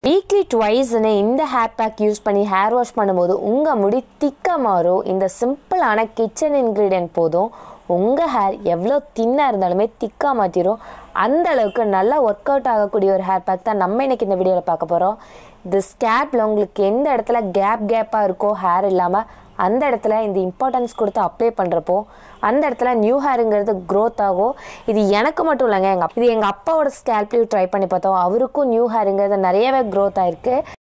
weekly ட்வைஸ்னு இந்த hair pack use பண்ணி ஹேர் வாஷ் பண்ணும்போது உங்கள் முடி திக்க மாறும் இந்த சிம்பிளான கிச்சன் இன்க்ரீடியன்ட் போதும் உங்கள் ஹேர் எவ்வளோ தின்னாக இருந்தாலுமே திக்காக மாற்றிடும் அந்த அளவுக்கு நல்லா ஒர்க் அவுட் ஆகக்கூடிய ஒரு ஹேர் பேக் தான் நம்ம இன்னைக்கு இந்த வீடியோவில் பார்க்க போகிறோம் இந்த ஸ்கேப்பில் உங்களுக்கு எந்த இடத்துல கேப் கேப்பாக இருக்கோ ஹேர் இல்லாமல் அந்த இடத்துல இந்த இம்பார்ட்டன்ஸ் கொடுத்து அப்ளை பண்ணுறப்போ அந்த இடத்துல நியூ ஹேருங்கிறது க்ரோத் ஆகும் இது எனக்கு மட்டும் இல்லைங்க எங்கள் இது எங்கள் அப்பாவோட ஸ்கேல்ப்லேயும் ட்ரை பண்ணி பார்த்தோம் அவருக்கும் நியூ ஹேருங்கிறது நிறையவே க்ரோத் ஆயிருக்கு